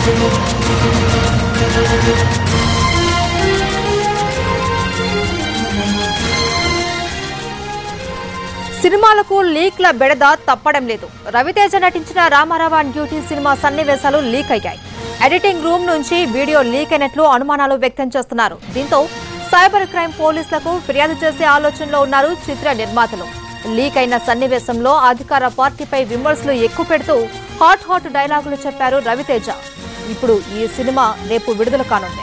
సినిమాలకు లీక్ల బెడద తప్పడం లేదు రవితేజ నటించిన రామారావు అండ్ డ్యూటీ సినిమా సన్నివేశాలు లీక్ అయ్యాయి ఎడిటింగ్ రూమ్ నుంచి వీడియో లీక్ అయినట్లు అనుమానాలు వ్యక్తం చేస్తున్నారు దీంతో సైబర్ క్రైమ్ పోలీసులకు ఫిర్యాదు చేసే ఆలోచనలో ఉన్నారు చిత్ర నిర్మాతలు లీక్ అయిన సన్నివేశంలో అధికార పార్టీపై విమర్శలు ఎక్కువ పెడుతూ హాట్ హాట్ డైలాగులు చెప్పారు రవితేజ ఇప్పుడు ఈ సినిమా రేపు విడుదల కానుంది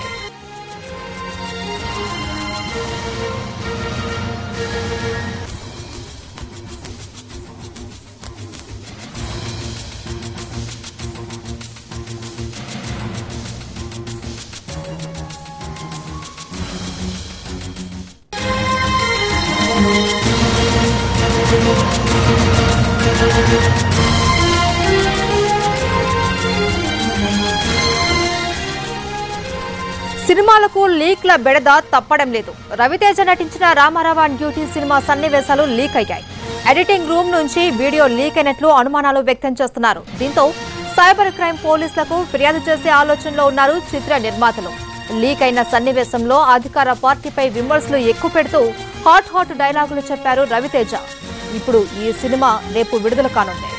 సినిమాలకు లీక్ల బెడద తప్పడం లేదు రవితేజ నటించిన రామారావు అండ్ డ్యూటీ సినిమా సన్నివేశాలు లీక్ అయ్యాయి ఎడిటింగ్ రూమ్ నుంచి వీడియో లీక్ అయినట్లు అనుమానాలు వ్యక్తం చేస్తున్నారు దీంతో సైబర్ క్రైమ్ పోలీసులకు ఫిర్యాదు చేసే ఆలోచనలో ఉన్నారు చిత్ర నిర్మాతలు లీక్ అయిన సన్నివేశంలో అధికార పార్టీపై విమర్శలు ఎక్కువ పెడుతూ హాట్ హాట్ డైలాగులు చెప్పారు రవితేజ ఇప్పుడు ఈ సినిమా రేపు విడుదల కానుంది